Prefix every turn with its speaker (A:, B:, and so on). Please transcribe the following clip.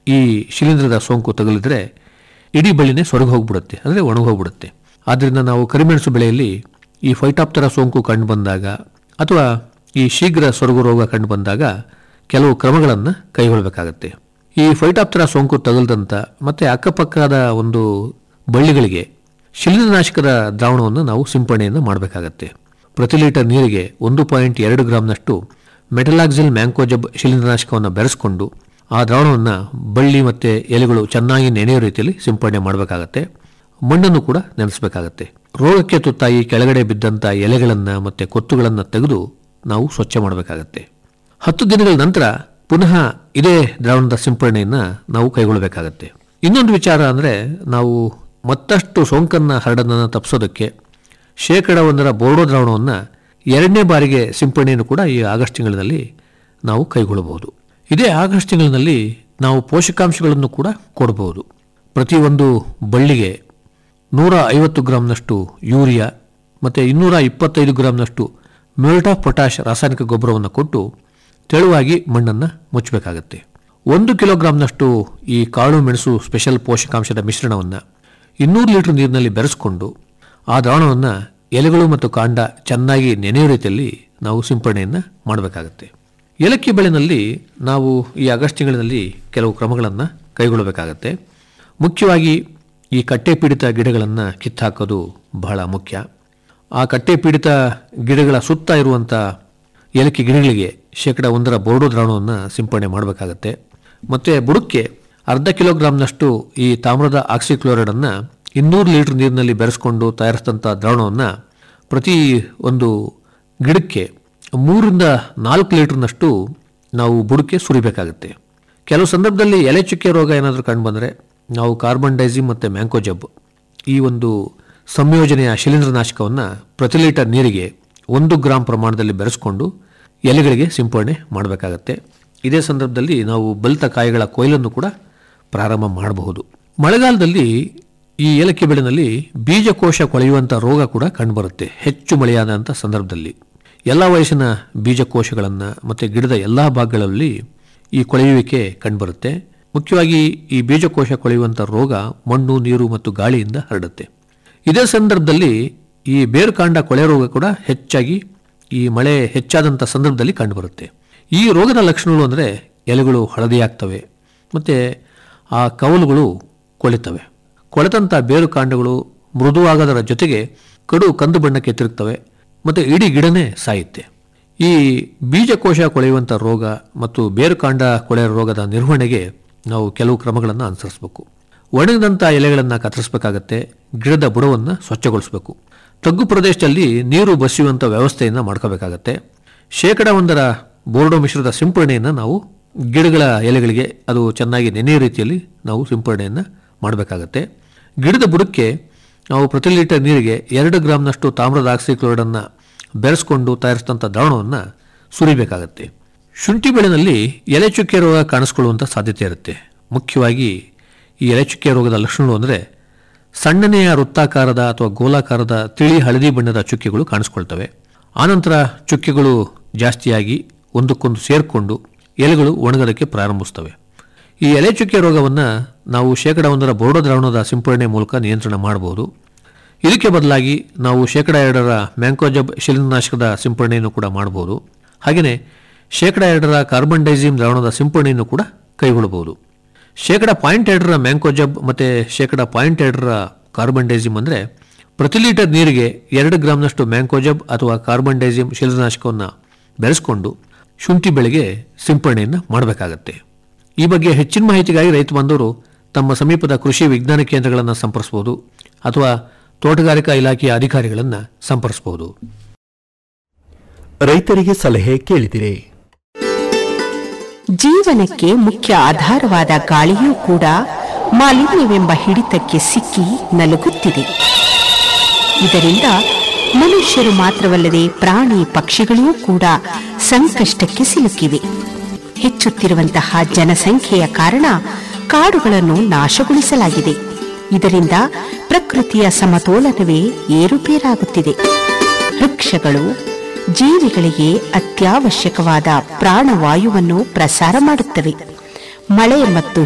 A: ಈ ಶಿಲೀಂಧ್ರದ ಸೋಂಕು ತಗುಲಿದ್ರೆ ಇಡೀ ಬಳ್ಳಿನೇ ಸೊರಗಿ ಹೋಗ್ಬಿಡುತ್ತೆ ಅಂದರೆ ಒಣಗೋಗ್ಬಿಡುತ್ತೆ ಆದ್ದರಿಂದ ನಾವು ಕರಿಮೆಣಸು ಬೆಳೆಯಲ್ಲಿ ಈ ಫೈಟಾಪ್ತರ ಸೋಂಕು ಕಂಡು ಬಂದಾಗ ಅಥವಾ ಈ ಶೀಘ್ರ ಸೊರಗು ರೋಗ ಕಂಡು ಬಂದಾಗ ಕೆಲವು ಕ್ರಮಗಳನ್ನು ಕೈಗೊಳ್ಳಬೇಕಾಗತ್ತೆ ಈ ಫೈಟಾಪ್ತರ ಸೋಂಕು ತಗಲ್ದಂಥ ಮತ್ತು ಅಕ್ಕಪಕ್ಕದ ಒಂದು ಬಳ್ಳಿಗಳಿಗೆ ಶಿಲೀಂಧ್ರನಾಶಕದ ದ್ರಾವಣವನ್ನು ನಾವು ಸಿಂಪಡಣೆಯನ್ನು ಮಾಡಬೇಕಾಗತ್ತೆ ಪ್ರತಿ ಲೀಟರ್ ನೀರಿಗೆ ಒಂದು ಪಾಯಿಂಟ್ ಎರಡು ಗ್ರಾಮ್ನಷ್ಟು ಮೆಟಲಾಕ್ಸಿಲ್ ಮ್ಯಾಂಕೋಜಬ್ ಶಿಲೀಂಧ್ರನಾಶಕವನ್ನು ಬೆರೆಸ್ಕೊಂಡು ಆ ದ್ರಾವಣವನ್ನು ಬಳ್ಳಿ ಮತ್ತು ಎಲೆಗಳು ಚೆನ್ನಾಗಿ ನೆನೆಯೋ ರೀತಿಯಲ್ಲಿ ಸಿಂಪಡಣೆ ಮಾಡಬೇಕಾಗತ್ತೆ ಮಣ್ಣನ್ನು ಕೂಡ ನೆನೆಸಬೇಕಾಗತ್ತೆ ರೋಗಕ್ಕೆ ತುತ್ತಾಗಿ ಕೆಳಗಡೆ ಬಿದ್ದಂಥ ಎಲೆಗಳನ್ನು ಮತ್ತು ಕೊತ್ತುಗಳನ್ನು ತೆಗೆದು ನಾವು ಸ್ವಚ್ಛ ಮಾಡಬೇಕಾಗತ್ತೆ ಹತ್ತು ದಿನಗಳ ನಂತರ ಪುನಃ ಇದೇ ದ್ರಾವಣದ ಸಿಂಪಡಣೆಯನ್ನು ನಾವು ಕೈಗೊಳ್ಳಬೇಕಾಗತ್ತೆ ಇನ್ನೊಂದು ವಿಚಾರ ಅಂದರೆ ನಾವು ಮತ್ತಷ್ಟು ಸೋಂಕನ್ನು ಹರಡೋದನ್ನು ತಪ್ಪಿಸೋದಕ್ಕೆ ಶೇಕಡ ಒಂದರ ಬೋರ್ಡೋ ದ್ರಾವಣವನ್ನು ಎರಡನೇ ಬಾರಿಗೆ ಸಿಂಪಡಣೆಯನ್ನು ಕೂಡ ಈ ಆಗಸ್ಟ್ ತಿಂಗಳಿನಲ್ಲಿ ನಾವು ಕೈಗೊಳ್ಳಬಹುದು ಇದೇ ಆಗಸ್ಟ್ ತಿಂಗಳಿನಲ್ಲಿ ನಾವು ಪೋಷಕಾಂಶಗಳನ್ನು ಕೂಡ ಕೊಡಬಹುದು ಪ್ರತಿಯೊಂದು ಬಳ್ಳಿಗೆ ನೂರ ಐವತ್ತು ಗ್ರಾಂನಷ್ಟು ಯೂರಿಯಾ ಮತ್ತು ಇನ್ನೂರ ಇಪ್ಪತ್ತೈದು ಗ್ರಾಂನಷ್ಟು ಮ್ಯೂರೇಟ್ ಆಫ್ ಪೊಟ್ಯಾಷ್ ರಾಸಾಯನಿಕ ಗೊಬ್ಬರವನ್ನು ಕೊಟ್ಟು ತೆಳುವಾಗಿ ಮಣ್ಣನ್ನು ಮುಚ್ಚಬೇಕಾಗತ್ತೆ ಒಂದು ಕಿಲೋಗ್ರಾಂನಷ್ಟು ಈ ಕಾಳು ಮೆಣಸು ಸ್ಪೆಷಲ್ ಪೋಷಕಾಂಶದ ಮಿಶ್ರಣವನ್ನು ಇನ್ನೂರು ಲೀಟರ್ ನೀರಿನಲ್ಲಿ ಬೆರೆಸ್ಕೊಂಡು ಆ ದ್ರಾವಣವನ್ನು ಎಲೆಗಳು ಮತ್ತು ಕಾಂಡ ಚೆನ್ನಾಗಿ ನೆನೆಯೋ ರೀತಿಯಲ್ಲಿ ನಾವು ಸಿಂಪಡಣೆಯನ್ನು ಮಾಡಬೇಕಾಗತ್ತೆ ಏಲಕ್ಕಿ ಬೆಳೆನಲ್ಲಿ ನಾವು ಈ ಆಗಸ್ಟ್ ತಿಂಗಳಿನಲ್ಲಿ ಕೆಲವು ಕ್ರಮಗಳನ್ನು ಕೈಗೊಳ್ಳಬೇಕಾಗತ್ತೆ ಮುಖ್ಯವಾಗಿ ಈ ಕಟ್ಟೆ ಪೀಡಿತ ಗಿಡಗಳನ್ನು ಕಿತ್ತಾಕೋದು ಬಹಳ ಮುಖ್ಯ ಆ ಕಟ್ಟೆ ಪೀಡಿತ ಗಿಡಗಳ ಸುತ್ತ ಇರುವಂಥ ಏಲಕ್ಕಿ ಗಿಡಗಳಿಗೆ ಶೇಕಡ ಒಂದರ ಬೋರ್ಡೋ ದ್ರಾವಣವನ್ನು ಸಿಂಪಡಣೆ ಮಾಡಬೇಕಾಗತ್ತೆ ಮತ್ತು ಬುಡಕ್ಕೆ ಅರ್ಧ ಕಿಲೋಗ್ರಾಂನಷ್ಟು ಈ ತಾಮ್ರದ ಆಕ್ಸಿಕ್ಲೋರೈಡನ್ನು ಇನ್ನೂರು ಲೀಟರ್ ನೀರಿನಲ್ಲಿ ಬೆರೆಸ್ಕೊಂಡು ತಯಾರಿಸಿದಂಥ ದ್ರಾವಣವನ್ನು ಪ್ರತಿ ಒಂದು ಗಿಡಕ್ಕೆ ಮೂರಿಂದ ನಾಲ್ಕು ಲೀಟರ್ನಷ್ಟು ನಾವು ಬುಡಕ್ಕೆ ಸುರಿಬೇಕಾಗುತ್ತೆ ಕೆಲವು ಸಂದರ್ಭದಲ್ಲಿ ಎಲೆ ಚುಕ್ಕೆ ರೋಗ ಏನಾದರೂ ಕಂಡುಬಂದರೆ ನಾವು ಕಾರ್ಬನ್ ಡೈಸಿಮ್ ಮತ್ತು ಮ್ಯಾಂಕೋಜಬ್ ಈ ಒಂದು ಸಂಯೋಜನೆಯ ಶಿಲೀಂಧ್ರನಾಶಕವನ್ನು ಪ್ರತಿ ಲೀಟರ್ ನೀರಿಗೆ ಒಂದು ಗ್ರಾಂ ಪ್ರಮಾಣದಲ್ಲಿ ಬೆರೆಸ್ಕೊಂಡು ಎಲೆಗಳಿಗೆ ಸಿಂಪಡಣೆ ಮಾಡಬೇಕಾಗತ್ತೆ ಇದೇ ಸಂದರ್ಭದಲ್ಲಿ ನಾವು ಬಲಿತ ಕಾಯಿಗಳ ಕೊಯ್ಲನ್ನು ಕೂಡ ಪ್ರಾರಂಭ ಮಾಡಬಹುದು ಮಳೆಗಾಲದಲ್ಲಿ ಈ ಏಲಕ್ಕಿ ಬೆಳೆನಲ್ಲಿ ಬೀಜಕೋಶ ಕೊಳೆಯುವಂಥ ರೋಗ ಕೂಡ ಕಂಡುಬರುತ್ತೆ ಹೆಚ್ಚು ಮಳೆಯಾದಂಥ ಸಂದರ್ಭದಲ್ಲಿ ಎಲ್ಲ ವಯಸ್ಸಿನ ಬೀಜಕೋಶಗಳನ್ನು ಮತ್ತು ಗಿಡದ ಎಲ್ಲ ಭಾಗಗಳಲ್ಲಿ ಈ ಕೊಳೆಯುವಿಕೆ ಕಂಡುಬರುತ್ತೆ ಮುಖ್ಯವಾಗಿ ಈ ಬೀಜಕೋಶ ಕೊಳೆಯುವಂಥ ರೋಗ ಮಣ್ಣು ನೀರು ಮತ್ತು ಗಾಳಿಯಿಂದ ಹರಡುತ್ತೆ ಇದೇ ಸಂದರ್ಭದಲ್ಲಿ ಈ ಬೇರುಕಾಂಡ ಕೊಳೆ ರೋಗ ಕೂಡ ಹೆಚ್ಚಾಗಿ ಈ ಮಳೆ ಹೆಚ್ಚಾದಂಥ ಸಂದರ್ಭದಲ್ಲಿ ಕಂಡುಬರುತ್ತೆ ಈ ರೋಗದ ಲಕ್ಷಣಗಳು ಅಂದರೆ ಎಲೆಗಳು ಹಳದಿಯಾಗ್ತವೆ ಮತ್ತು ಆ ಕವಲುಗಳು ಕೊಳಿತವೆ ಕೊಳೆತಂಥ ಬೇರು ಕಾಂಡಗಳು ಮೃದುವಾಗೋದರ ಜೊತೆಗೆ ಕಡು ಕಂದು ಬಣ್ಣಕ್ಕೆ ತಿರುಗ್ತವೆ ಮತ್ತು ಇಡೀ ಗಿಡನೇ ಸಾಯುತ್ತೆ ಈ ಬೀಜಕೋಶ ಕೊಳೆಯುವಂಥ ರೋಗ ಮತ್ತು ಬೇರುಕಾಂಡ ಕೊಳೆಯ ರೋಗದ ನಿರ್ವಹಣೆಗೆ ನಾವು ಕೆಲವು ಕ್ರಮಗಳನ್ನು ಅನುಸರಿಸಬೇಕು ಒಣಗಿದಂಥ ಎಲೆಗಳನ್ನು ಕತ್ತರಿಸಬೇಕಾಗತ್ತೆ ಗಿಡದ ಬುಡವನ್ನು ಸ್ವಚ್ಛಗೊಳಿಸಬೇಕು ತಗ್ಗು ಪ್ರದೇಶದಲ್ಲಿ ನೀರು ಬಸಿಯುವಂಥ ವ್ಯವಸ್ಥೆಯನ್ನು ಮಾಡ್ಕೋಬೇಕಾಗತ್ತೆ ಶೇಕಡ ಒಂದರ ಬೋರ್ಡೋ ಮಿಶ್ರದ ಸಿಂಪಡಣೆಯನ್ನು ನಾವು ಗಿಡಗಳ ಎಲೆಗಳಿಗೆ ಅದು ಚೆನ್ನಾಗಿ ನೆನೆಯ ರೀತಿಯಲ್ಲಿ ನಾವು ಸಿಂಪಡಣೆಯನ್ನು ಮಾಡಬೇಕಾಗತ್ತೆ ಗಿಡದ ಬುಡಕ್ಕೆ ನಾವು ಪ್ರತಿ ಲೀಟರ್ ನೀರಿಗೆ ಎರಡು ಗ್ರಾಮ್ನಷ್ಟು ತಾಮ್ರದ ಆಕ್ಸಿಕ್ಲೋರೈಡನ್ನು ಬೆರೆಸ್ಕೊಂಡು ತಯಾರಿಸಿದಂಥ ದ್ರಾವಣವನ್ನು ಸುರಿಬೇಕಾಗತ್ತೆ ಶುಂಠಿ ಬೆಳೆನಲ್ಲಿ ಎಲೆ ಚುಕ್ಕೆ ರೋಗ ಕಾಣಿಸ್ಕೊಳ್ಳುವಂಥ ಸಾಧ್ಯತೆ ಇರುತ್ತೆ ಮುಖ್ಯವಾಗಿ ಈ ಎಲೆ ಚುಕ್ಕೆ ರೋಗದ ಲಕ್ಷಣಗಳು ಅಂದರೆ ಸಣ್ಣನೆಯ ವೃತ್ತಾಕಾರದ ಅಥವಾ ಗೋಲಾಕಾರದ ತಿಳಿ ಹಳದಿ ಬಣ್ಣದ ಚುಕ್ಕೆಗಳು ಕಾಣಿಸ್ಕೊಳ್ತವೆ ಆನಂತರ ಚುಕ್ಕೆಗಳು ಜಾಸ್ತಿಯಾಗಿ ಒಂದಕ್ಕೊಂದು ಸೇರಿಕೊಂಡು ಎಲೆಗಳು ಒಣಗೋದಕ್ಕೆ ಪ್ರಾರಂಭಿಸ್ತವೆ ಈ ಎಲೆ ಚುಕ್ಕೆ ರೋಗವನ್ನು ನಾವು ಶೇಕಡ ಒಂದರ ಬೋರ್ಡೋ ದ್ರಾವಣದ ಸಿಂಪಡಣೆ ಮೂಲಕ ನಿಯಂತ್ರಣ ಮಾಡಬಹುದು ಇದಕ್ಕೆ ಬದಲಾಗಿ ನಾವು ಶೇಕಡ ಎರಡರ ಮ್ಯಾಂಕೋಜಬ್ ಶಿಲೀಂಧ್ರನಾಶಕದ ಸಿಂಪಡಣೆಯನ್ನು ಕೂಡ ಮಾಡಬಹುದು ಹಾಗೆಯೇ ಶೇಕಡ ಎರಡರ ಕಾರ್ಬನ್ ಡೈಸಿಮ್ ದ್ರಾವಣದ ಸಿಂಪಡಣೆಯನ್ನು ಕೂಡ ಕೈಗೊಳ್ಳಬಹುದು ಶೇಕಡ ಪಾಯಿಂಟ್ ಎರಡರ ಮ್ಯಾಂಕೋಜಬ್ ಮತ್ತು ಶೇಕಡ ಪಾಯಿಂಟ್ ಎರಡರ ಕಾರ್ಬನ್ ಡೈಸಿಮ್ ಅಂದರೆ ಪ್ರತಿ ಲೀಟರ್ ನೀರಿಗೆ ಎರಡು ಗ್ರಾಮ್ನಷ್ಟು ಮ್ಯಾಂಕೋಜಬ್ ಅಥವಾ ಕಾರ್ಬನ್ ಡೈಸಿಮ್ ಶಿಲೀಂಧ್ರನಾಶಕವನ್ನು ಬೆರೆಸ್ಕೊಂಡು ಶುಂಠಿ ಬೆಳೆಗೆ ಸಿಂಪಡಣೆಯನ್ನು ಮಾಡಬೇಕಾಗತ್ತೆ ಈ ಬಗ್ಗೆ ಹೆಚ್ಚಿನ ಮಾಹಿತಿಗಾಗಿ ರೈತ ಬಾಂಧವರು ತಮ್ಮ ಸಮೀಪದ ಕೃಷಿ ವಿಜ್ಞಾನ ಕೇಂದ್ರಗಳನ್ನು ಸಂಪರ್ಸಬಹುದು ಅಥವಾ ತೋಟಗಾರಿಕಾ ಇಲಾಖೆಯ ಅಧಿಕಾರಿಗಳನ್ನು ಸಂಪರ್ಸಬಹುದು
B: ರೈತರಿಗೆ ಸಲಹೆ ಕೇಳಿದಿರಿ
C: ಜೀವನಕ್ಕೆ ಮುಖ್ಯ ಆಧಾರವಾದ ಗಾಳಿಯೂ ಕೂಡ ಮಾಲಿನ್ಯವೆಂಬ ಹಿಡಿತಕ್ಕೆ ಸಿಕ್ಕಿ ನಲುಗುತ್ತಿದೆ ಇದರಿಂದ ಮನುಷ್ಯರು ಮಾತ್ರವಲ್ಲದೆ ಪ್ರಾಣಿ ಪಕ್ಷಿಗಳೂ ಕೂಡ ಸಂಕಷ್ಟಕ್ಕೆ ಸಿಲುಕಿವೆ ಹೆಚ್ಚುತ್ತಿರುವಂತಹ ಜನಸಂಖ್ಯೆಯ ಕಾರಣ ಕಾಡುಗಳನ್ನು ನಾಶಗೊಳಿಸಲಾಗಿದೆ ಇದರಿಂದ ಪ್ರಕೃತಿಯ ಸಮತೋಲನವೇ ಏರುಪೇರಾಗುತ್ತಿದೆ ವೃಕ್ಷಗಳು ಜೀವಿಗಳಿಗೆ ಅತ್ಯವಶ್ಯಕವಾದ ಪ್ರಾಣವಾಯುವನ್ನು ಪ್ರಸಾರ ಮಾಡುತ್ತವೆ ಮಳೆ ಮತ್ತು